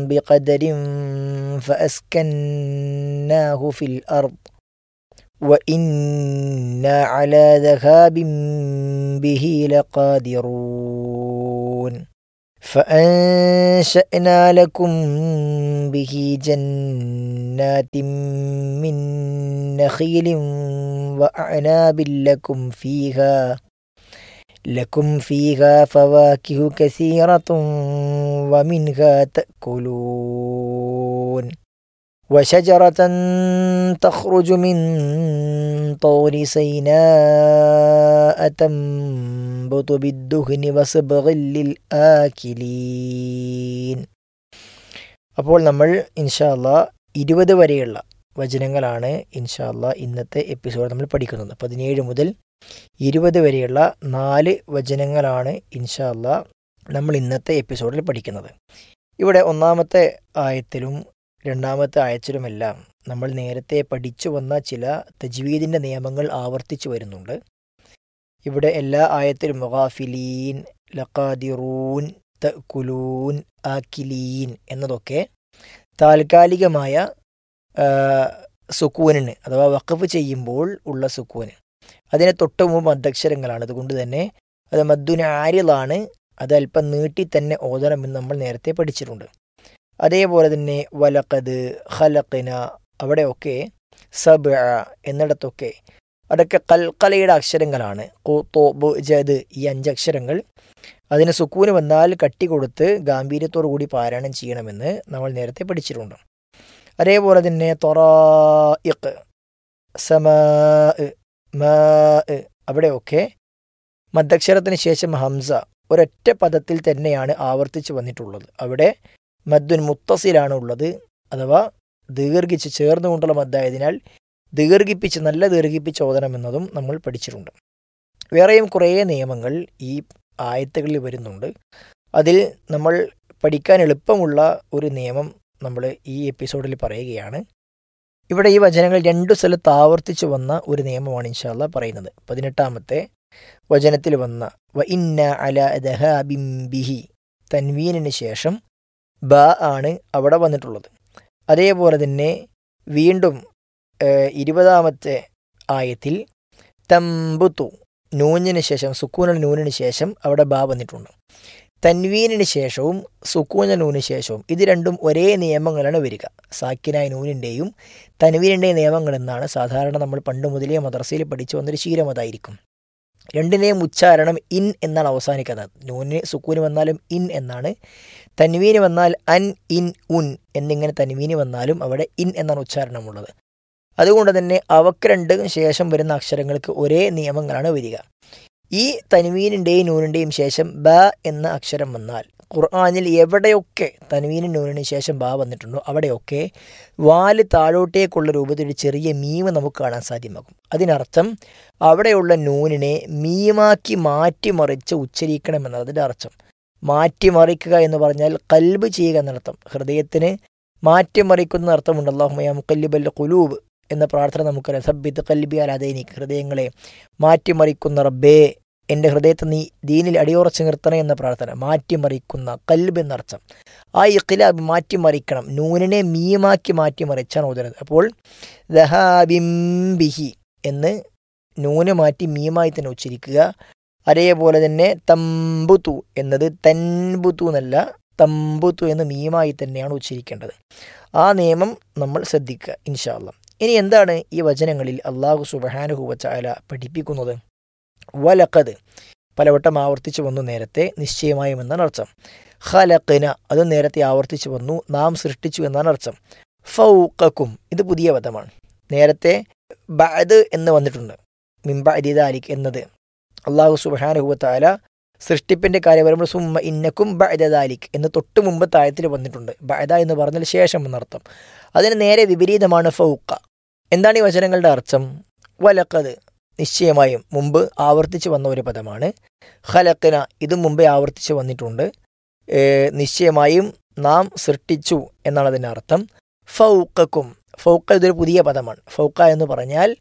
بقدر فأسكناه في الأرض وإنا على ذهاب به لقادرون فأنشأنا لكم به جنات من نخيل وأعناب لكم فيها لكم فيها فواكه كثيرة ومنها تأكلون وشجرة تخرج من طور سيناء تنبت بالدهن وصبغ للآكلين അപ്പോൾ നമ്മൾ ഇൻഷാല്ല ഇരുപത് വരെയുള്ള വചനങ്ങളാണ് ഇൻഷാല്ല ഇന്നത്തെ എപ്പിസോഡ് നമ്മൾ പഠിക്കുന്നത് പതിനേഴ് മുതൽ ഇരുപത് വരെയുള്ള നാല് വചനങ്ങളാണ് ഇൻഷാല്ല നമ്മൾ ഇന്നത്തെ എപ്പിസോഡിൽ പഠിക്കുന്നത് ഇവിടെ ഒന്നാമത്തെ ആയത്തിലും രണ്ടാമത്തെ ആയത്തിലുമെല്ലാം നമ്മൾ നേരത്തെ പഠിച്ചു വന്ന ചില തജ്വീദിൻ്റെ നിയമങ്ങൾ ആവർത്തിച്ചു വരുന്നുണ്ട് ഇവിടെ എല്ലാ ആയത്തിലും ഗാഫിലീൻ ലഖാദിറൂൻ തക്കുലൂൻ ആക്കിലീൻ എന്നതൊക്കെ താൽക്കാലികമായ സുക്കൂനിന് അഥവാ വഖഫ് ചെയ്യുമ്പോൾ ഉള്ള സുക്കൂന് അതിനെ തൊട്ട് മുമ്പ് മദ്ദക്ഷരങ്ങളാണ് അതുകൊണ്ട് തന്നെ അത് മദ്ദുന ആര്യലാണ് അത് അല്പം നീട്ടി തന്നെ ഓതണമെന്ന് നമ്മൾ നേരത്തെ പഠിച്ചിട്ടുണ്ട് അതേപോലെ തന്നെ വലക്കത് ഹലക്കിന അവിടെയൊക്കെ സബ് എന്നിടത്തൊക്കെ അതൊക്കെ കൽക്കലയുടെ അക്ഷരങ്ങളാണ് ബ് ജദ് ഈ അഞ്ചക്ഷരങ്ങൾ അതിന് സുക്കൂന് വന്നാൽ കട്ടി കൊടുത്ത് ഗാംഭീര്യത്തോടു കൂടി പാരായണം ചെയ്യണമെന്ന് നമ്മൾ നേരത്തെ പഠിച്ചിട്ടുണ്ട് അതേപോലെ തന്നെ തൊറായിഖ് സമ അവിടെയൊക്കെ മദ്ദക്ഷരത്തിന് ശേഷം ഹംസ ഒരൊറ്റ പദത്തിൽ തന്നെയാണ് ആവർത്തിച്ച് വന്നിട്ടുള്ളത് അവിടെ മദ്ദുൻ മുത്തസിലാണ് ഉള്ളത് അഥവാ ദീർഘിച്ച് ചേർന്നുകൊണ്ടുള്ള മദ്ദായതിനാൽ ദീർഘിപ്പിച്ച് നല്ല ദീർഘിപ്പിച്ച് ഓതണമെന്നതും നമ്മൾ പഠിച്ചിട്ടുണ്ട് വേറെയും കുറേ നിയമങ്ങൾ ഈ ആയത്തുകളിൽ വരുന്നുണ്ട് അതിൽ നമ്മൾ പഠിക്കാൻ എളുപ്പമുള്ള ഒരു നിയമം നമ്മൾ ഈ എപ്പിസോഡിൽ പറയുകയാണ് ഇവിടെ ഈ വചനങ്ങൾ രണ്ടു സ്ഥലത്ത് ആവർത്തിച്ചു വന്ന ഒരു നിയമമാണ് ഇൻഷാല്ല പറയുന്നത് പതിനെട്ടാമത്തെ വചനത്തിൽ വന്ന വ ഇന്ന അല ദഹാബിംബിഹി തൻവീനിന് ശേഷം ബ ആണ് അവിടെ വന്നിട്ടുള്ളത് അതേപോലെ തന്നെ വീണ്ടും ഇരുപതാമത്തെ ആയത്തിൽ തമ്പുത്തു നൂഞ്ഞിന് ശേഷം സുക്കൂനൽ നൂനിന് ശേഷം അവിടെ ബ വന്നിട്ടുണ്ട് തൻവീനിന് ശേഷവും സുക്കൂന നൂന് ശേഷവും ഇത് രണ്ടും ഒരേ നിയമങ്ങളാണ് വരിക സാക്കിനായ നൂനിൻ്റെയും തൻവീനിൻ്റെയും നിയമങ്ങൾ എന്നാണ് സാധാരണ നമ്മൾ പണ്ട് മുതലേ മദ്രസയിൽ പഠിച്ചു വന്നൊരു ശീലം അതായിരിക്കും രണ്ടിനെയും ഉച്ചാരണം ഇൻ എന്നാണ് അവസാനിക്കുന്നത് നൂന് സുക്കൂന് വന്നാലും ഇൻ എന്നാണ് തൻവീന് വന്നാൽ അൻ ഇൻ ഉൻ എന്നിങ്ങനെ തൻവീന് വന്നാലും അവിടെ ഇൻ എന്നാണ് ഉച്ചാരണമുള്ളത് അതുകൊണ്ട് തന്നെ അവക്ക് രണ്ടും ശേഷം വരുന്ന അക്ഷരങ്ങൾക്ക് ഒരേ നിയമങ്ങളാണ് വരിക ഈ തൻവീനിൻ്റെയും നൂനിൻ്റെയും ശേഷം ബ എന്ന അക്ഷരം വന്നാൽ ഖുർആാനിൽ എവിടെയൊക്കെ തൻവീനും നൂനിന് ശേഷം ബ വന്നിട്ടുണ്ടോ അവിടെയൊക്കെ വാല് താഴോട്ടേക്കുള്ള രൂപത്തിൽ ഒരു ചെറിയ മീമ് നമുക്ക് കാണാൻ സാധ്യമാകും അതിനർത്ഥം അവിടെയുള്ള നൂനിനെ മീമാക്കി മാറ്റിമറിച്ച് ഉച്ചരിക്കണമെന്നാണ് അതിൻ്റെ അർത്ഥം മാറ്റിമറിക്കുക എന്ന് പറഞ്ഞാൽ കൽബ് ചെയ്യുക എന്നർത്ഥം ഹൃദയത്തിന് മാറ്റിമറിക്കുന്ന അർത്ഥമുണ്ട് അള്ളാഹുമയ മുക്കല്ലിബൽ കുലൂബ് എന്ന പ്രാർത്ഥന നമുക്കറിയാം സബ്ബിത്ത് കൽബി അലാദൈനിക് ഹൃദയങ്ങളെ മാറ്റിമറിക്കുന്ന റബ്ബേ എൻ്റെ ഹൃദയത്തെ നീ ദീനിൽ അടിയുറച്ച് നിർത്തണേ എന്ന പ്രാർത്ഥന മാറ്റിമറിക്കുന്ന കൽബ് എന്നർത്ഥം ആ ഇഖിലാബ് മാറ്റിമറിക്കണം നൂനിനെ മീമാക്കി മാറ്റിമറിച്ചാണ് ഓതുന്നത് അപ്പോൾ ദഹാബിംബിഹി എന്ന് നൂന് മാറ്റി മീമായി തന്നെ ഉച്ചരിക്കുക അതേപോലെ തന്നെ തമ്പുതു എന്നത് തൻബുതു എന്നല്ല തമ്പുതു എന്ന് മീമായി തന്നെയാണ് ഉച്ചരിക്കേണ്ടത് ആ നിയമം നമ്മൾ ശ്രദ്ധിക്കുക ഇൻഷാല്ല ഇനി എന്താണ് ഈ വചനങ്ങളിൽ അള്ളാഹു സുബഹാനുഹുവച്ചായ പഠിപ്പിക്കുന്നത് വലക്കത് പലവട്ടം ആവർത്തിച്ചു വന്നു നേരത്തെ നിശ്ചയമായും എന്നാണ് അർത്ഥം ഖലഖന അത് നേരത്തെ ആവർത്തിച്ചു വന്നു നാം സൃഷ്ടിച്ചു എന്നാണ് അർത്ഥം ഫൗക്കും ഇത് പുതിയ പദമാണ് നേരത്തെ ബഅദ് എന്ന് വന്നിട്ടുണ്ട് മിംബ അലിദാലിക് എന്നത് അള്ളാഹു സുബാനുഹുവത്താല സൃഷ്ടിപ്പിന്റെ കാര്യം വരുമ്പോൾ സുമ്മ ഇന്നക്കും ബഅദാലിക് എന്ന് തൊട്ട് മുമ്പ് താഴത്തിൽ വന്നിട്ടുണ്ട് ബഅദ എന്ന് പറഞ്ഞാൽ ശേഷം എന്നർത്ഥം അതിന് നേരെ വിപരീതമാണ് ഫൗക്ക എന്താണ് ഈ വചനങ്ങളുടെ അർത്ഥം വലക്കത് നിശ്ചയമായും മുമ്പ് ആവർത്തിച്ച് വന്ന ഒരു പദമാണ് ഖലക്കന ഇതും മുമ്പേ ആവർത്തിച്ച് വന്നിട്ടുണ്ട് നിശ്ചയമായും നാം സൃഷ്ടിച്ചു എന്നാണ് അതിൻ്റെ അർത്ഥം ഫൗക്കും ഫൗക്ക ഇതൊരു പുതിയ പദമാണ് ഫൗക്ക എന്ന് പറഞ്ഞാൽ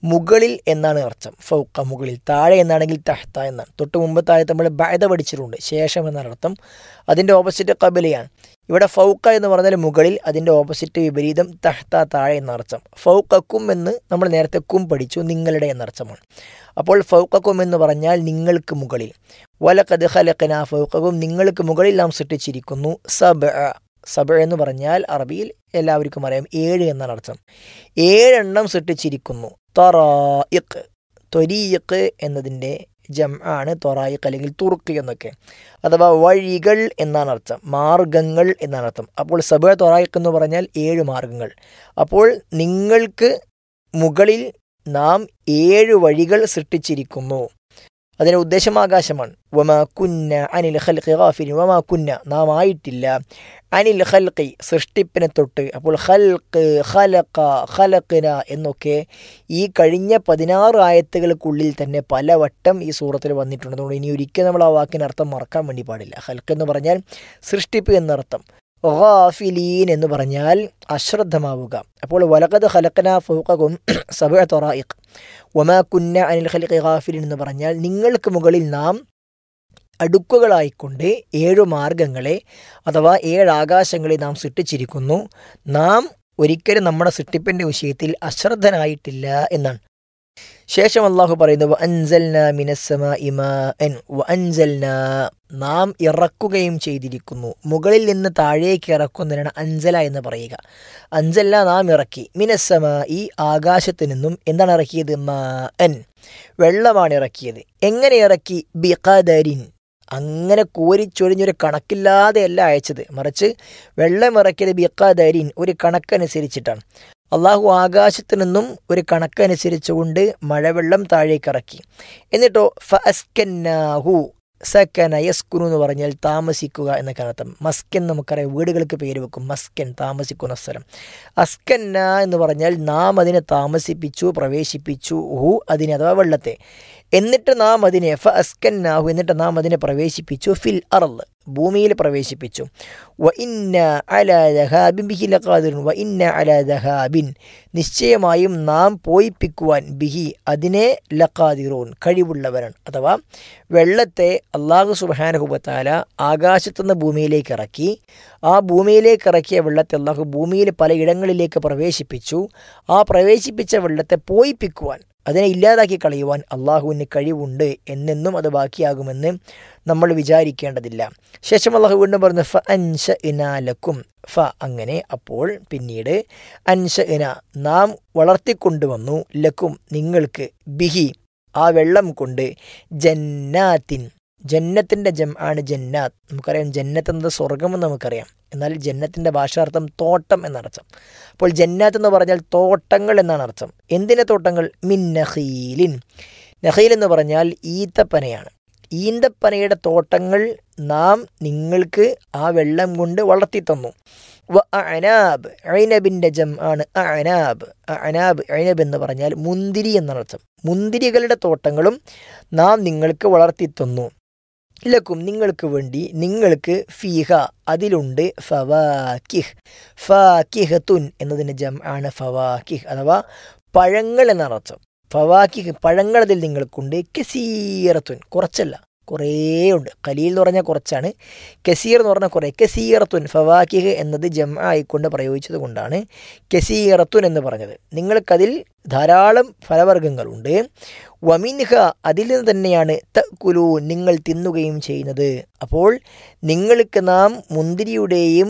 മുകളിൽ എന്നാണ് അർത്ഥം ഫൗക്ക മുകളിൽ താഴെ എന്നാണെങ്കിൽ തഹ്ത എന്നാണ് തൊട്ട് മുമ്പ് താഴെ നമ്മൾ ബഅദ പഠിച്ചിട്ടുണ്ട് ശേഷം എന്നാണ് അർത്ഥം അതിൻ്റെ ഓപ്പോസിറ്റ് കബിലയാണ് ഇവിടെ ഫൗക്ക എന്ന് പറഞ്ഞാൽ മുകളിൽ അതിൻ്റെ ഓപ്പോസിറ്റ് വിപരീതം തഹ്ത താഴെ എന്നർത്ഥം ഫൗക്കക്കും എന്ന് നമ്മൾ നേരത്തെ കും പഠിച്ചു നിങ്ങളുടെ എന്നർത്ഥമാണ് അപ്പോൾ ഫൗക്കക്കും എന്ന് പറഞ്ഞാൽ നിങ്ങൾക്ക് മുകളിൽ വലക്കത് ഹലക്കന ഫൗക്കക്കും നിങ്ങൾക്ക് മുകളിൽ നാം സൃഷ്ടിച്ചിരിക്കുന്നു സബ സബ എന്ന് പറഞ്ഞാൽ അറബിയിൽ എല്ലാവർക്കും അറിയാം ഏഴ് എന്നാണ് അർത്ഥം ഏഴെണ്ണം സൃഷ്ടിച്ചിരിക്കുന്നു തൊറായിക്ക് ത്വരീയക്ക് എന്നതിൻ്റെ ജം ആണ് തൊറായിക്ക് അല്ലെങ്കിൽ തുറുക്ക് എന്നൊക്കെ അഥവാ വഴികൾ എന്നാണ് അർത്ഥം മാർഗങ്ങൾ എന്നാണ് അർത്ഥം അപ്പോൾ സബ തൊറായിക്ക് എന്ന് പറഞ്ഞാൽ ഏഴ് മാർഗങ്ങൾ അപ്പോൾ നിങ്ങൾക്ക് മുകളിൽ നാം ഏഴ് വഴികൾ സൃഷ്ടിച്ചിരിക്കുന്നു അതിൻ്റെ ഉദ്ദേശം ആകാശമാണ് വമാ കുന്ന അനിൽ ഖൽഖി ഗാഫിലിൻ വമാ കുന്ന നാം ആയിട്ടില്ല അനിൽ ഖൽഖി സൃഷ്ടിപ്പിനെ തൊട്ട് അപ്പോൾ ഖൽഖ് ഖലഖ ഖലഖിന എന്നൊക്കെ ഈ കഴിഞ്ഞ പതിനാറ് ആയത്തുകൾക്കുള്ളിൽ തന്നെ പലവട്ടം ഈ സൂറത്തിൽ വന്നിട്ടുണ്ട് അതുകൊണ്ട് ഇനി ഒരിക്കലും നമ്മൾ ആ വാക്കിന് അർത്ഥം മറക്കാൻ വേണ്ടി പാടില്ല ഖൽഖ് എന്ന് പറഞ്ഞാൽ സൃഷ്ടിപ്പ് എന്നർത്ഥം ഗാഫിലീൻ എന്ന് പറഞ്ഞാൽ അശ്രദ്ധമാവുക അപ്പോൾ വലകത് ഖലഖന ഫൗഖകും സബഅ തൊറായിഖ് വമാ കുന്ന അനിൽ ഖലിഖി ഗാഫിലിൻ എന്ന് പറഞ്ഞാൽ നിങ്ങൾക്ക് മുകളിൽ നാം അടുക്കുകളായിക്കൊണ്ട് ഏഴു മാർഗങ്ങളെ അഥവാ ഏഴ് ആകാശങ്ങളെ നാം സൃഷ്ടിച്ചിരിക്കുന്നു നാം ഒരിക്കലും നമ്മുടെ സൃഷ്ടിപ്പിൻ്റെ വിഷയത്തിൽ അശ്രദ്ധനായിട്ടില്ല എന്നാണ് ശേഷം അള്ളാഹു പറയുന്നു അൻസൽന മിനസ്സമ ഇമാ എൻ അൻസൽന നാം ഇറക്കുകയും ചെയ്തിരിക്കുന്നു മുകളിൽ നിന്ന് താഴേക്ക് ഇറക്കുന്നതിനാണ് അഞ്ചല എന്ന് പറയുക അഞ്ചല നാം ഇറക്കി മിനസ്സമ ഈ ആകാശത്തു നിന്നും എന്താണ് ഇറക്കിയത് മാ എൻ വെള്ളമാണ് ഇറക്കിയത് എങ്ങനെ ഇറക്കി ബിഖദരിൻ അങ്ങനെ കോരിച്ചൊരിഞ്ഞൊരു കണക്കില്ലാതെയല്ല അയച്ചത് മറിച്ച് വെള്ളം ഇറക്കിയത് ബിഖദരിൻ ഒരു കണക്കനുസരിച്ചിട്ടാണ് അള്ളാഹു ആകാശത്തു നിന്നും ഒരു കണക്കനുസരിച്ചുകൊണ്ട് മഴവെള്ളം താഴേക്ക് ഇറക്കി എന്നിട്ടോ ഫസ്കന്നാഹു സക്കന യസ്കുനു എന്ന് പറഞ്ഞാൽ താമസിക്കുക എന്നൊക്കെ അർത്ഥം മസ്കൻ നമുക്കറിയാം വീടുകൾക്ക് പേര് വെക്കും മസ്കൻ താമസിക്കുന്ന സ്ഥലം അസ്കന്ന എന്ന് പറഞ്ഞാൽ നാം അതിനെ താമസിപ്പിച്ചു പ്രവേശിപ്പിച്ചു ഹു അതിനെ അഥവാ വെള്ളത്തെ എന്നിട്ട് നാം അതിനെ ഫ അസ്കന്നാഹു എന്നിട്ട് നാം അതിനെ പ്രവേശിപ്പിച്ചു ഫിൽ അറള് ഭൂമിയിൽ പ്രവേശിപ്പിച്ചു വ ഇന്ന അല ദഹാബിൻ ബിഹി ലഖാദിറുൻ വ ഇന്ന അല ദഹാബിൻ നിശ്ചയമായും നാം പോയിപ്പിക്കുവാൻ ബിഹി അതിനെ ലഖാദിറൂൻ കഴിവുള്ളവരാണ് അഥവാ വെള്ളത്തെ അള്ളാഹു സുബാനഹുബത്താല ആകാശത്തുനിന്ന് ഭൂമിയിലേക്ക് ഇറക്കി ആ ഭൂമിയിലേക്ക് ഇറക്കിയ വെള്ളത്തെ അള്ളാഹു ഭൂമിയിൽ പലയിടങ്ങളിലേക്ക് പ്രവേശിപ്പിച്ചു ആ പ്രവേശിപ്പിച്ച വെള്ളത്തെ പോയിപ്പിക്കുവാൻ അതിനെ ഇല്ലാതാക്കി കളയുവാൻ അള്ളാഹുവിന് കഴിവുണ്ട് എന്നെന്നും അത് ബാക്കിയാകുമെന്ന് നമ്മൾ വിചാരിക്കേണ്ടതില്ല ശേഷം അള്ളാഹു വീണ്ടും പറഞ്ഞു ഫ അൻഷ ഇനാലക്കും ഫ അങ്ങനെ അപ്പോൾ പിന്നീട് അൻഷ ഇന നാം വളർത്തിക്കൊണ്ടുവന്നു ലക്കും നിങ്ങൾക്ക് ബിഹി ആ വെള്ളം കൊണ്ട് ജന്നാത്തിൻ ജന്നത്തിൻ്റെ ജം ആണ് ജന്നാത്ത് നമുക്കറിയാം ജന്നത്ത് എന്നത് സ്വർഗമെന്ന് നമുക്കറിയാം എന്നാൽ ജന്നത്തിൻ്റെ ഭാഷാർത്ഥം തോട്ടം എന്നർത്ഥം അപ്പോൾ ജന്നാത്ത് എന്ന് പറഞ്ഞാൽ തോട്ടങ്ങൾ എന്നാണ് അർത്ഥം എന്തിൻ്റെ തോട്ടങ്ങൾ മിൻ നഹീലിൻ നഹീൽ എന്ന് പറഞ്ഞാൽ ഈത്തപ്പനയാണ് ഈന്തപ്പനയുടെ തോട്ടങ്ങൾ നാം നിങ്ങൾക്ക് ആ വെള്ളം കൊണ്ട് വളർത്തി തന്നു വ അനാബ് ഐനബിൻ്റെ ജം ആണ് അനാബ് അനാബ് ഐനബ് എന്ന് പറഞ്ഞാൽ മുന്തിരി എന്നർത്ഥം മുന്തിരികളുടെ തോട്ടങ്ങളും നാം നിങ്ങൾക്ക് വളർത്തി തന്നു ലക്കും നിങ്ങൾക്ക് വേണ്ടി നിങ്ങൾക്ക് ഫീഹ അതിലുണ്ട് ഫവാക്കിഹ് ഫാക്കിഹത്തുൻ എന്നതിൻ്റെ ജം ആണ് ഫവാക്കിഹ് അഥവാ പഴങ്ങൾ എന്നർത്ഥം ഫവാക്കിഹ് പഴങ്ങൾ അതിൽ നിങ്ങൾക്കുണ്ട് കസീറത്തുൻ കുറച്ചല്ല കുറേ ഉണ്ട് കലീൽ എന്ന് പറഞ്ഞാൽ കുറച്ചാണ് കസീർ എന്ന് പറഞ്ഞാൽ കുറേ കസീറത്തുൻ ഫവാക്കിഹ് എന്നത് ജം ആയിക്കൊണ്ട് പ്രയോഗിച്ചത് കൊണ്ടാണ് കസീറത്തുൻ എന്ന് പറഞ്ഞത് നിങ്ങൾക്കതിൽ ധാരാളം ഫലവർഗ്ഗങ്ങളുണ്ട് വമിൻഹ അതിൽ നിന്ന് തന്നെയാണ് ത കുലു നിങ്ങൾ തിന്നുകയും ചെയ്യുന്നത് അപ്പോൾ നിങ്ങൾക്ക് നാം മുന്തിരിയുടെയും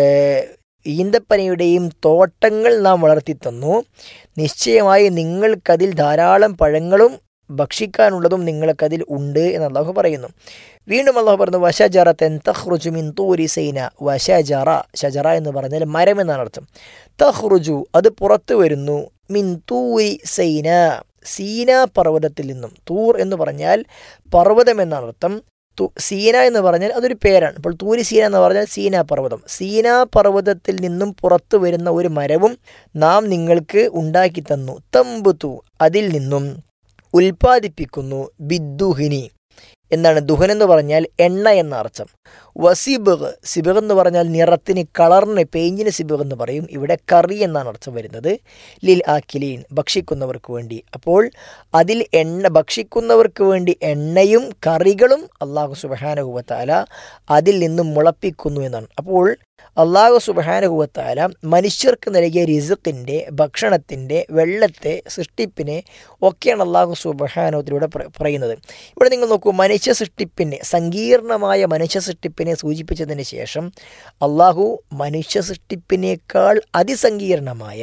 ഈന്തപ്പനയുടെയും തോട്ടങ്ങൾ നാം വളർത്തി തന്നു നിശ്ചയമായി നിങ്ങൾക്കതിൽ ധാരാളം പഴങ്ങളും ഭക്ഷിക്കാനുള്ളതും നിങ്ങൾക്കതിൽ ഉണ്ട് എന്ന് അള്ളാഹു പറയുന്നു വീണ്ടും അള്ളാഹു പറഞ്ഞു വശജറ തെൻ തഹ്റുജു മിൻ തൂരി സൈന വശജറ ഷജറ എന്ന് പറഞ്ഞാൽ മരം എന്നാണ് അർത്ഥം തഹ്റുജു അത് പുറത്തു വരുന്നു മിൻ തൂരി സൈന സീന പർവ്വതത്തിൽ നിന്നും തൂർ എന്ന് പറഞ്ഞാൽ പർവ്വതം എന്നാണ് അർത്ഥം സീന എന്ന് പറഞ്ഞാൽ അതൊരു പേരാണ് ഇപ്പോൾ തൂരി സീന എന്ന് പറഞ്ഞാൽ സീന പർവ്വതം സീന പർവ്വതത്തിൽ നിന്നും പുറത്തു വരുന്ന ഒരു മരവും നാം നിങ്ങൾക്ക് ഉണ്ടാക്കി തന്നു തമ്പുതു അതിൽ നിന്നും ഉൽപ്പാദിപ്പിക്കുന്നു ബിദ്ദുഹിനി എന്താണ് ദുഹൻ എന്ന് പറഞ്ഞാൽ എണ്ണ എന്ന അർത്ഥം വസിബ് സിബിഗ് എന്ന് പറഞ്ഞാൽ നിറത്തിന് കളറിന് പെയിഞ്ചിന് സിബിഗ് എന്ന് പറയും ഇവിടെ കറി എന്നാണ് അർത്ഥം വരുന്നത് ലിൽ ആക്കിലീൻ ഭക്ഷിക്കുന്നവർക്ക് വേണ്ടി അപ്പോൾ അതിൽ എണ്ണ ഭക്ഷിക്കുന്നവർക്ക് വേണ്ടി എണ്ണയും കറികളും അള്ളാഹു സുബഹാനുഭവത്താല അതിൽ നിന്നും മുളപ്പിക്കുന്നു എന്നാണ് അപ്പോൾ അള്ളാഹു സുബഹാനുഭവത്താല മനുഷ്യർക്ക് നൽകിയ റിസുക്കിൻ്റെ ഭക്ഷണത്തിൻ്റെ വെള്ളത്തെ സൃഷ്ടിപ്പിനെ ഒക്കെയാണ് അള്ളാഹു സുബഹാനുഭവത്തിലൂടെ പറയുന്നത് ഇവിടെ നിങ്ങൾ നോക്കൂ മനുഷ്യ സൃഷ്ടിപ്പിനെ സങ്കീർണമായ മനുഷ്യ സൃഷ്ടിപ്പിനെ സൂചിപ്പിച്ചതിന് ശേഷം അള്ളാഹു മനുഷ്യ സൃഷ്ടിപ്പിനേക്കാൾ അതിസങ്കീർണമായ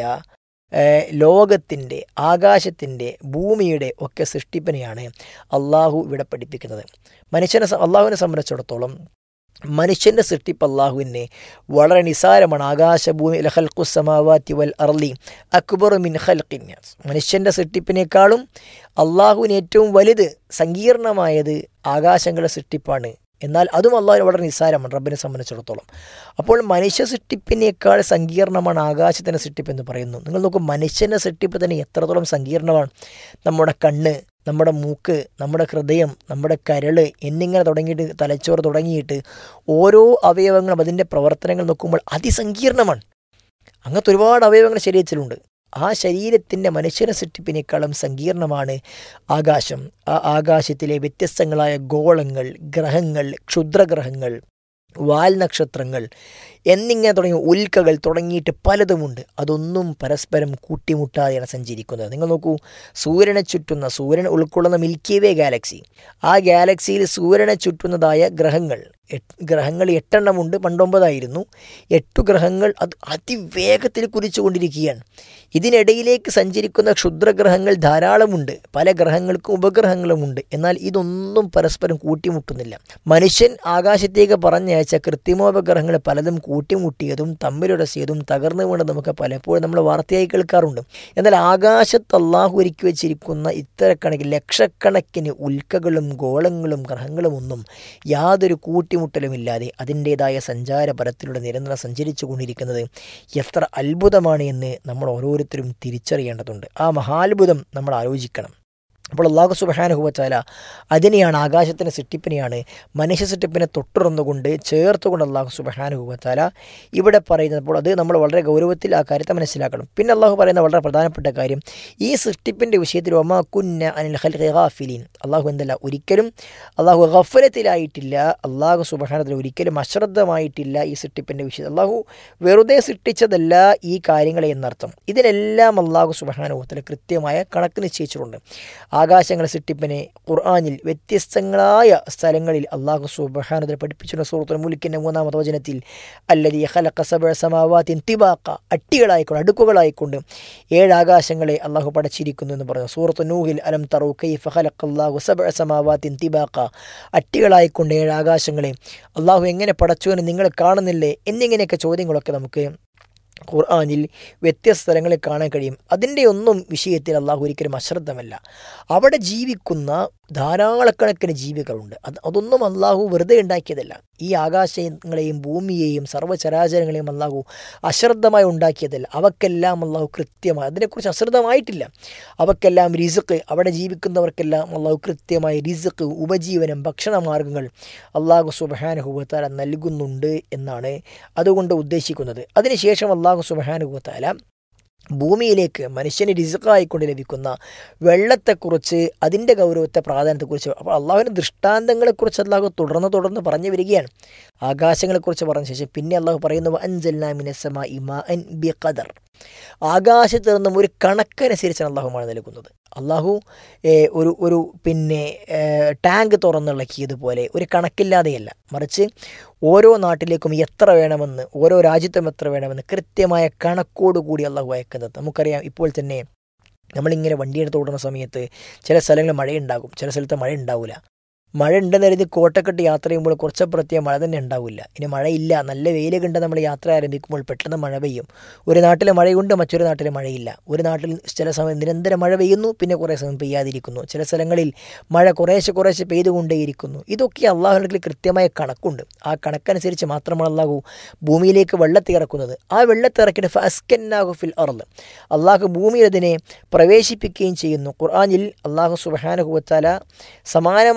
ലോകത്തിൻ്റെ ആകാശത്തിൻ്റെ ഭൂമിയുടെ ഒക്കെ സൃഷ്ടിപ്പിനെയാണ് അള്ളാഹു ഇവിടെ പഠിപ്പിക്കുന്നത് മനുഷ്യനെ അള്ളാഹുവിനെ സംബന്ധിച്ചിടത്തോളം മനുഷ്യൻ്റെ സൃഷ്ടിപ്പ് അള്ളാഹുവിനെ വളരെ നിസാരമാണ് ആകാശഭൂമി ലഹൽഖുസമാവാത്തി വൽ അർലി അക്ബർ മിൻ ഖൽഖിൻ മനുഷ്യൻ്റെ സൃഷ്ടിപ്പിനേക്കാളും അള്ളാഹുവിന് ഏറ്റവും വലുത് സങ്കീർണമായത് ആകാശങ്ങളുടെ സൃഷ്ടിപ്പാണ് എന്നാൽ അതും അള്ളാഹുവിന് വളരെ നിസ്സാരമാണ് റബ്ബിനെ സംബന്ധിച്ചിടത്തോളം അപ്പോൾ മനുഷ്യ സൃഷ്ടിപ്പിനേക്കാൾ സങ്കീർണമാണ് ആകാശത്തിൻ്റെ സൃഷ്ടിപ്പ് എന്ന് പറയുന്നു നിങ്ങൾ നോക്കും മനുഷ്യൻ്റെ സൃഷ്ടിപ്പ് തന്നെ എത്രത്തോളം സങ്കീർണമാണ് നമ്മുടെ കണ്ണ് നമ്മുടെ മൂക്ക് നമ്മുടെ ഹൃദയം നമ്മുടെ കരള് എന്നിങ്ങനെ തുടങ്ങിയിട്ട് തലച്ചോറ് തുടങ്ങിയിട്ട് ഓരോ അവയവങ്ങളും അതിൻ്റെ പ്രവർത്തനങ്ങൾ നോക്കുമ്പോൾ അതിസങ്കീർണമാണ് അങ്ങനത്തെ ഒരുപാട് അവയവങ്ങൾ ശരീരത്തിലുണ്ട് ആ ശരീരത്തിൻ്റെ മനുഷ്യനെ സൃഷ്ടിപ്പിനേക്കാളും സങ്കീർണമാണ് ആകാശം ആ ആകാശത്തിലെ വ്യത്യസ്തങ്ങളായ ഗോളങ്ങൾ ഗ്രഹങ്ങൾ ക്ഷുദ്രഗ്രഹങ്ങൾ വാൽ നക്ഷത്രങ്ങൾ എന്നിങ്ങനെ തുടങ്ങിയ ഉൽക്കകൾ തുടങ്ങിയിട്ട് പലതുമുണ്ട് അതൊന്നും പരസ്പരം കൂട്ടിമുട്ടാതെയാണ് സഞ്ചരിക്കുന്നത് നിങ്ങൾ നോക്കൂ സൂര്യനെ ചുറ്റുന്ന സൂര്യൻ ഉൾക്കൊള്ളുന്ന മിൽക്കി വേ ഗാലക്സി ആ ഗാലക്സിയിൽ സൂര്യനെ ചുറ്റുന്നതായ ഗ്രഹങ്ങൾ ഗ്രഹങ്ങൾ എട്ടെണ്ണമുണ്ട് പണ്ടൊമ്പതായിരുന്നു എട്ടു ഗ്രഹങ്ങൾ അത് അതിവേഗത്തിൽ കുതിച്ചുകൊണ്ടിരിക്കുകയാണ് ഇതിനിടയിലേക്ക് സഞ്ചരിക്കുന്ന ക്ഷുദ്രഗ്രഹങ്ങൾ ധാരാളമുണ്ട് പല ഗ്രഹങ്ങൾക്കും ഉപഗ്രഹങ്ങളുമുണ്ട് എന്നാൽ ഇതൊന്നും പരസ്പരം കൂട്ടിമുട്ടുന്നില്ല മനുഷ്യൻ ആകാശത്തേക്ക് പറഞ്ഞയച്ച കൃത്രിമോപഗ്രഹങ്ങൾ പലതും കൂട്ടിമുട്ടിയതും തമ്മിലുടസിയതും തകർന്നു വീണതും നമുക്ക് പലപ്പോഴും നമ്മൾ വാർത്തയായി കേൾക്കാറുണ്ട് എന്നാൽ ആകാശത്ത് അള്ളാഹു ഒരുക്കി വെച്ചിരിക്കുന്ന ഇത്തരക്കണക്കിന് ലക്ഷക്കണക്കിന് ഉൽക്കകളും ഗോളങ്ങളും ഗ്രഹങ്ങളും ഒന്നും യാതൊരു കൂട്ടിമുട്ടലുമില്ലാതെ അതിൻ്റേതായ സഞ്ചാരപരത്തിലൂടെ നിരന്തരം സഞ്ചരിച്ചു കൊണ്ടിരിക്കുന്നത് എത്ര അത്ഭുതമാണ് എന്ന് നമ്മൾ ഓരോരുത്തരും തിരിച്ചറിയേണ്ടതുണ്ട് ആ മഹാത്ഭുതം നമ്മൾ ആലോചിക്കണം അപ്പോൾ അള്ളാഹു സുബഹാനുഭവച്ചാല അതിനെയാണ് ആകാശത്തിൻ്റെ സൃഷ്ടിപ്പിനെയാണ് മനുഷ്യ സൃഷ്ടിപ്പിനെ തൊട്ടുറന്നുകൊണ്ട് ചേർത്തുകൊണ്ട് അള്ളാഹു സുബഹാനുഭവച്ചാല ഇവിടെ പറയുന്നത് അപ്പോൾ അത് നമ്മൾ വളരെ ഗൗരവത്തിൽ ആ കാര്യത്തെ മനസ്സിലാക്കണം പിന്നെ അള്ളാഹു പറയുന്ന വളരെ പ്രധാനപ്പെട്ട കാര്യം ഈ സൃഷ്ടിപ്പിൻ്റെ വിഷയത്തിൽ ഒമാ കുന്ന അനിൽ ഹൽ ഖാഫിലീൻ അള്ളാഹു എന്തല്ല ഒരിക്കലും അള്ളാഹു ഗഫലത്തിലായിട്ടില്ല അള്ളാഹു സുബഹാനത്തിൽ ഒരിക്കലും അശ്രദ്ധമായിട്ടില്ല ഈ സൃഷ്ടിപ്പിൻ്റെ വിഷയത്തിൽ അള്ളാഹു വെറുതെ സൃഷ്ടിച്ചതല്ല ഈ കാര്യങ്ങളെ എന്നർത്ഥം ഇതിനെല്ലാം അള്ളാഹു സുബഹാനുഭവത്തിൽ കൃത്യമായ കണക്ക് നിശ്ചയിച്ചിട്ടുണ്ട് ആകാശങ്ങളെ സൃഷ്ടിപ്പിനെ ഖുർആാനിൽ വ്യത്യസ്തങ്ങളായ സ്ഥലങ്ങളിൽ അള്ളാഹു സുബഹാനത്തിൽ പഠിപ്പിച്ചിട്ടുണ്ട് സൂറത്തുൽ മുലിക്കിൻ്റെ മൂന്നാമത്തെ വചനത്തിൽ അല്ലതി ഖലഖ സബഅ സമാവാത്തിൻ തിബാക്ക അട്ടികളായിക്കൊണ്ട് അടുക്കുകളായിക്കൊണ്ട് ഏഴ് ആകാശങ്ങളെ അള്ളാഹു പടച്ചിരിക്കുന്നു എന്ന് പറഞ്ഞു സൂറത്ത് നൂഹിൽ അലം തറു കൈഫ ഖലഖ അള്ളാഹു സബഅ സമാവാത്തിൻ തിബാക്ക അട്ടികളായിക്കൊണ്ട് ഏഴ് ആകാശങ്ങളെ അള്ളാഹു എങ്ങനെ പടച്ചു എന്ന് നിങ്ങൾ കാണുന്നില്ലേ എന്നിങ്ങനെയൊക്കെ ചോദ്യങ്ങളൊക്കെ നമുക്ക് ഖുർആാനിൽ വ്യത്യസ്ത സ്ഥലങ്ങളിൽ കാണാൻ കഴിയും അതിൻ്റെ ഒന്നും വിഷയത്തിൽ അള്ളാഹു ഒരിക്കലും അശ്രദ്ധമല്ല അവിടെ ജീവിക്കുന്ന ധാരാളക്കണക്കിന് ജീവികളുണ്ട് അത് അതൊന്നും അള്ളാഹു വെറുതെ ഉണ്ടാക്കിയതല്ല ഈ ആകാശങ്ങളെയും ഭൂമിയെയും സർവ്വചരാചരങ്ങളെയും അള്ളാഹു അശ്രദ്ധമായി ഉണ്ടാക്കിയതല്ല അവക്കെല്ലാം അള്ളാഹു കൃത്യമായി അതിനെക്കുറിച്ച് അശ്രദ്ധമായിട്ടില്ല അവക്കെല്ലാം റിസുക്ക് അവിടെ ജീവിക്കുന്നവർക്കെല്ലാം അള്ളാഹു കൃത്യമായി റിസുക്ക് ഉപജീവനം ഭക്ഷണമാർഗ്ഗങ്ങൾ അള്ളാഹു സുബഹാനുഭവത്താല നൽകുന്നുണ്ട് എന്നാണ് അതുകൊണ്ട് ഉദ്ദേശിക്കുന്നത് അതിനുശേഷം അള്ളാഹു സുബഹാനുഭവത്താല ഭൂമിയിലേക്ക് മനുഷ്യന് രിസുക്കായിക്കൊണ്ട് ലഭിക്കുന്ന വെള്ളത്തെക്കുറിച്ച് അതിൻ്റെ ഗൗരവത്തെ പ്രാധാന്യത്തെക്കുറിച്ച് അപ്പോൾ അള്ളാഹുവിൻ്റെ ദൃഷ്ടാന്തങ്ങളെക്കുറിച്ച് അള്ളാഹു തുടർന്ന് തുടർന്ന് പറഞ്ഞു വരികയാണ് ആകാശങ്ങളെക്കുറിച്ച് പറഞ്ഞ ശേഷം പിന്നെ അള്ളാഹു പറയുന്നു അൻജല്ലാമിനസമ ഇമാ അൻ ബി ഖദർ ആകാശത്ത് നിന്നും ഒരു കണക്കനുസരിച്ചാണ് അള്ളാഹുമാണ് നൽകുന്നത് അള്ളാഹു ഒരു ഒരു പിന്നെ ടാങ്ക് തുറന്നിളക്കിയതുപോലെ ഒരു കണക്കില്ലാതെയല്ല മറിച്ച് ഓരോ നാട്ടിലേക്കും എത്ര വേണമെന്ന് ഓരോ രാജ്യത്തും എത്ര വേണമെന്ന് കൃത്യമായ കണക്കോടുകൂടി അള്ളാഹു അയക്കുന്നത് നമുക്കറിയാം ഇപ്പോൾ തന്നെ നമ്മളിങ്ങനെ വണ്ടിയെടുത്ത് ഓടുന്ന സമയത്ത് ചില സ്ഥലങ്ങളിൽ മഴയുണ്ടാകും ചില സ്ഥലത്ത് മഴ ഉണ്ടാവില്ല മഴ ഉണ്ടെന്ന് കരുതി കോട്ടക്കെട്ട് യാത്ര ചെയ്യുമ്പോൾ കുറച്ചപ്പുറത്തേ മഴ തന്നെ ഉണ്ടാവില്ല ഇനി മഴയില്ല നല്ല വെയിൽ കണ്ട് നമ്മൾ യാത്ര ആരംഭിക്കുമ്പോൾ പെട്ടെന്ന് മഴ പെയ്യും ഒരു നാട്ടിലെ മഴയുണ്ട് മറ്റൊരു നാട്ടിലെ മഴയില്ല ഒരു നാട്ടിൽ ചില സമയം നിരന്തരം മഴ പെയ്യുന്നു പിന്നെ കുറേ സമയം പെയ്യാതിരിക്കുന്നു ചില സ്ഥലങ്ങളിൽ മഴ കുറേശ്ശെ കുറേശ്ശെ പെയ്തുകൊണ്ടേയിരിക്കുന്നു ഇതൊക്കെ അള്ളാഹുവിൻ്റെ കൃത്യമായ കണക്കുണ്ട് ആ കണക്കനുസരിച്ച് മാത്രമാണ് അള്ളാഹു ഭൂമിയിലേക്ക് വെള്ളത്തെ ഇറക്കുന്നത് ആ വെള്ളത്തെ ഇറക്കിയിട്ട് ഫസ്കന്നാഹു ഫിൽ അർന്ന് അള്ളാഹു ഭൂമിയിൽ അതിനെ പ്രവേശിപ്പിക്കുകയും ചെയ്യുന്നു ഖുർആാനിൽ അള്ളാഹു സുബാനുഹുവത്താല സമാനമായ ആശയം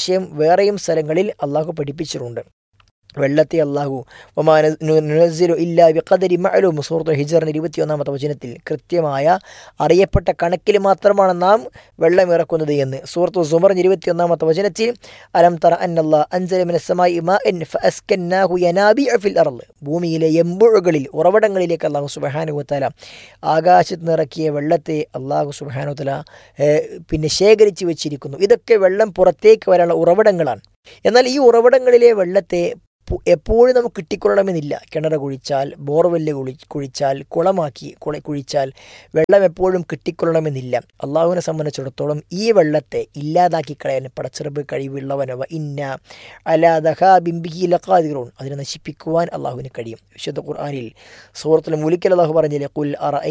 ആശയം വേറെയും സ്ഥലങ്ങളിൽ അള്ളാഹു പഠിപ്പിച്ചിട്ടുണ്ട് വെള്ളത്തെ അള്ളാഹു ഒമാനു ഇല്ല വിഖദരി മഅലൂം സൂറത്ത് ഹിജറിന് ഇരുപത്തിയൊന്നാമത്തെ വചനത്തിൽ കൃത്യമായ അറിയപ്പെട്ട കണക്കിൽ മാത്രമാണ് നാം വെള്ളം ഇറക്കുന്നത് എന്ന് സൂറത്ത് സുമറിന് ഇരുപത്തിയൊന്നാമത്തെ വചനത്തിൽ അലം തറ അന്നല്ലാ അൻസലമിനസമായി ഫഅസ്കന്നാഹു യനാബി ഫിൽ അർള് ഭൂമിയിലെ എമ്പുഴകളിൽ ഉറവിടങ്ങളിലേക്ക് അള്ളാഹു സുബഹാനുവത്തല ആകാശത്ത് നിറക്കിയ വെള്ളത്തെ അള്ളാഹു സുബഹാനുവത്തല പിന്നെ ശേഖരിച്ച് വെച്ചിരിക്കുന്നു ഇതൊക്കെ വെള്ളം പുറത്തേക്ക് വരാനുള്ള ഉറവിടങ്ങളാണ് എന്നാൽ ഈ ഉറവിടങ്ങളിലെ വെള്ളത്തെ എപ്പോഴും നമുക്ക് കിട്ടിക്കൊള്ളണമെന്നില്ല കിണർ കുഴിച്ചാൽ ബോർവെല്ല് കുഴി കുഴിച്ചാൽ കുളമാക്കി കുള കുഴിച്ചാൽ വെള്ളം എപ്പോഴും കിട്ടിക്കൊള്ളണമെന്നില്ല അള്ളാഹുവിനെ സംബന്ധിച്ചിടത്തോളം ഈ വെള്ളത്തെ ഇല്ലാതാക്കി കളയാൻ പടച്ചെറുപ്പ് കഴിവുള്ളവനവ ഇന്ന അലാദഹ ബിംബിഹി ലഖാദിറൂൺ അതിനെ നശിപ്പിക്കുവാൻ അള്ളാഹുവിന് കഴിയും വിശുദ്ധ ഖുർആാനിൽ സൂറത്തുൽ മുലിക്കൽ അള്ളാഹു പറഞ്ഞില്ലേ കുൽ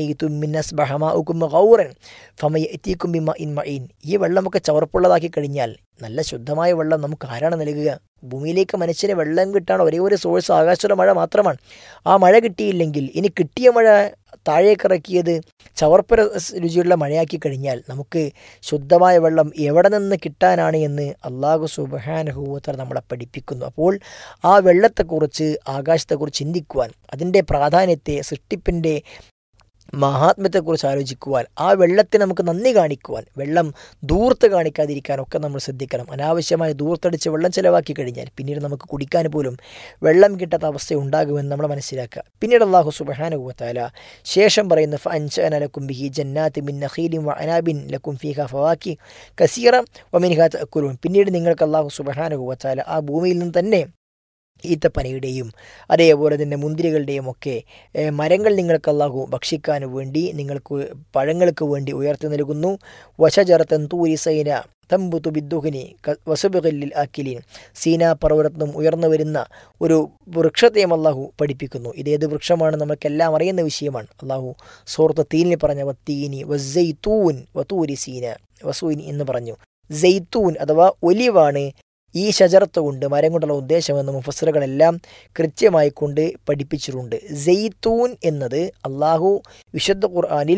അറൂറൻ ഫമയത്തീക്കും ബിമ ഇൻ മഈൻ ഈ വെള്ളമൊക്കെ ചവർപ്പുള്ളതാക്കി കഴിഞ്ഞാൽ നല്ല ശുദ്ധമായ വെള്ളം നമുക്ക് ആരാണ് നൽകുക ഭൂമിയിലേക്ക് മനുഷ്യന് വെള്ളം കിട്ടാൻ ഒരേ ഒരു സോഴ്സ് ആകാശത്തിലെ മഴ മാത്രമാണ് ആ മഴ കിട്ടിയില്ലെങ്കിൽ ഇനി കിട്ടിയ മഴ താഴേക്കിറക്കിയത് ചവർപ്പര രുചിയുള്ള മഴയാക്കി കഴിഞ്ഞാൽ നമുക്ക് ശുദ്ധമായ വെള്ളം എവിടെ നിന്ന് കിട്ടാനാണ് എന്ന് അള്ളാഹു സുബാനഹൂവത്തർ നമ്മളെ പഠിപ്പിക്കുന്നു അപ്പോൾ ആ വെള്ളത്തെക്കുറിച്ച് ആകാശത്തെക്കുറിച്ച് ചിന്തിക്കുവാൻ അതിൻ്റെ പ്രാധാന്യത്തെ സൃഷ്ടിപ്പിൻ്റെ മഹാത്മ്യത്തെക്കുറിച്ച് ആലോചിക്കുവാൻ ആ വെള്ളത്തിന് നമുക്ക് നന്ദി കാണിക്കുവാൻ വെള്ളം ദൂർത്ത് കാണിക്കാതിരിക്കാനൊക്കെ നമ്മൾ ശ്രദ്ധിക്കണം അനാവശ്യമായി ദൂർത്തടിച്ച് വെള്ളം ചിലവാക്കി കഴിഞ്ഞാൽ പിന്നീട് നമുക്ക് കുടിക്കാൻ പോലും വെള്ളം കിട്ടാത്ത അവസ്ഥ ഉണ്ടാകുമെന്ന് നമ്മൾ മനസ്സിലാക്കുക പിന്നീട് അള്ളാഹു സുബഹാനുഭവത്താല ശേഷം പറയുന്ന ഫൻഷന ലക്കും ബിഹി ജന്നാത്തി മിൻ നഖീലിൻ വ അനാബിൻ ലക്കും ഫീഹ ഫവാക്കി കസീറ വമിൻഹ തക്കുലൂൻ പിന്നീട് നിങ്ങൾക്ക് അള്ളാഹു സുബഹാനുഭവത്താല ആ ഭൂമിയിൽ നിന്ന് തന്നെ ഈത്തപ്പനയുടെയും അതേപോലെ തന്നെ മുന്തിരികളുടെയും ഒക്കെ മരങ്ങൾ നിങ്ങൾക്ക് അല്ലാഹു ഭക്ഷിക്കാൻ വേണ്ടി നിങ്ങൾക്ക് പഴങ്ങൾക്ക് വേണ്ടി ഉയർത്തി നൽകുന്നു വശജറത്തൻ തൂരി സൈന തമ്പുതു ബിദ്ദുഹിനി വസുബിലിൽ ആക്കിലീൻ സീന പർവ്വതത്തും ഉയർന്നു വരുന്ന ഒരു വൃക്ഷത്തെയും അള്ളാഹു പഠിപ്പിക്കുന്നു ഇതേത് വൃക്ഷമാണ് നമുക്കെല്ലാം അറിയുന്ന വിഷയമാണ് അള്ളാഹു സൂറത്ത് തീനിൽ പറഞ്ഞ വത്തീനി വസൈത്തൂൻ വത്തൂരി സീന വസൂൻ എന്ന് പറഞ്ഞു ജെയ്ത്തൂൻ അഥവാ ഒലിവാണ് ഈ ഷജറത്ത് കൊണ്ട് മരം കൊണ്ടുള്ള ഉദ്ദേശമെന്ന് മുഫസറുകളെല്ലാം കൃത്യമായി കൊണ്ട് പഠിപ്പിച്ചിട്ടുണ്ട് ജെയ്ത്തൂൻ എന്നത് അള്ളാഹു വിശുദ്ധ ഖുർആാനിൽ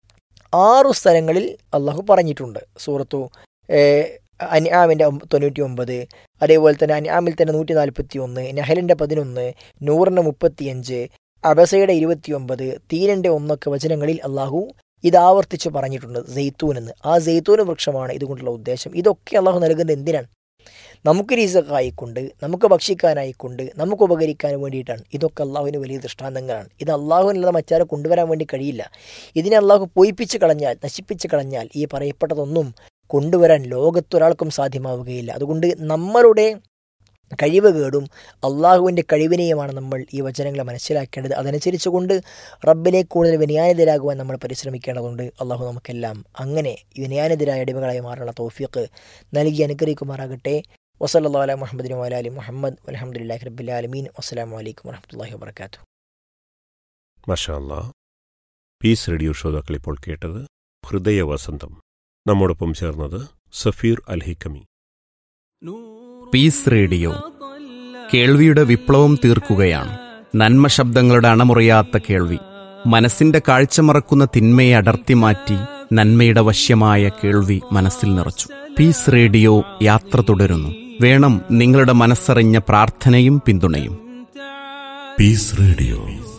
ആറു സ്ഥലങ്ങളിൽ അള്ളാഹു പറഞ്ഞിട്ടുണ്ട് സൂറത്തു അൻആമിൻ്റെ തൊണ്ണൂറ്റി ഒമ്പത് അതേപോലെ തന്നെ അൻആമിൽ തന്നെ നൂറ്റി നാൽപ്പത്തി ഒന്ന് നഹലിൻ്റെ പതിനൊന്ന് നൂറിൻ്റെ മുപ്പത്തിയഞ്ച് അബസയുടെ ഇരുപത്തിയൊമ്പത് തീരൻ്റെ ഒന്നൊക്കെ വചനങ്ങളിൽ അള്ളാഹു ഇത് ആവർത്തിച്ച് പറഞ്ഞിട്ടുണ്ട് ജെയ്ത്തൂൻ എന്ന് ആ ജെയ്ത്തൂൻ വൃക്ഷമാണ് ഇതുകൊണ്ടുള്ള ഉദ്ദേശം ഇതൊക്കെ അള്ളാഹു നൽകുന്നത് എന്തിനാണ് നമുക്ക് രീസക്കായിക്കൊണ്ട് നമുക്ക് ഭക്ഷിക്കാനായിക്കൊണ്ട് നമുക്ക് ഉപകരിക്കാൻ വേണ്ടിയിട്ടാണ് ഇതൊക്കെ അള്ളാഹുവിന് വലിയ ദൃഷ്ടാന്തങ്ങളാണ് ഇത് അള്ളാഹുവിനല്ലാതെ മറ്റാരെ കൊണ്ടുവരാൻ വേണ്ടി കഴിയില്ല ഇതിനെ അള്ളാഹു പൊയ്പ്പിച്ച് കളഞ്ഞാൽ നശിപ്പിച്ച് കളഞ്ഞാൽ ഈ പറയപ്പെട്ടതൊന്നും കൊണ്ടുവരാൻ ലോകത്തൊരാൾക്കും സാധ്യമാവുകയില്ല അതുകൊണ്ട് നമ്മളുടെ കഴിവ് കേടും അള്ളാഹുവിൻ്റെ കഴിവിനെയുമാണ് നമ്മൾ ഈ വചനങ്ങളെ മനസ്സിലാക്കേണ്ടത് അതനുസരിച്ച് കൊണ്ട് റബ്ബിനെ കൂടുതൽ വിനയാനിതരാകുവാൻ നമ്മൾ പരിശ്രമിക്കേണ്ടതുണ്ട് അള്ളാഹു നമുക്കെല്ലാം അങ്ങനെ വിനയാനിതരായ അടിമകളായി മാറാനുള്ള തോഫിക്ക് നൽകി അനുഗ്രഹിക്കുമാറാകട്ടെ വസല്ലാ അല മുഹമ്മദിന് വലാലി മുഹമ്മദ് അലഹമുല്ലാഹി റബ്ബുലാലമീൻ വസ്സലാം വലൈക്കും വറഹമുല്ലാഹി വാബർക്കാത്തു മഷാല്ല പീസ് റേഡിയോ ശ്രോതാക്കൾ ഇപ്പോൾ കേട്ടത് ഹൃദയവസന്തം നമ്മോടൊപ്പം ചേർന്നത് സഫീർ അൽഹിക്കമി പീസ് റേഡിയോ കേൾവിയുടെ വിപ്ലവം തീർക്കുകയാണ് നന്മ ശബ്ദങ്ങളുടെ അണമുറിയാത്ത കേൾവി മനസ്സിന്റെ കാഴ്ച മറക്കുന്ന തിന്മയെ അടർത്തി മാറ്റി നന്മയുടെ വശ്യമായ കേൾവി മനസ്സിൽ നിറച്ചു പീസ് റേഡിയോ യാത്ര തുടരുന്നു വേണം നിങ്ങളുടെ മനസ്സറിഞ്ഞ പ്രാർത്ഥനയും പിന്തുണയും പീസ് റേഡിയോ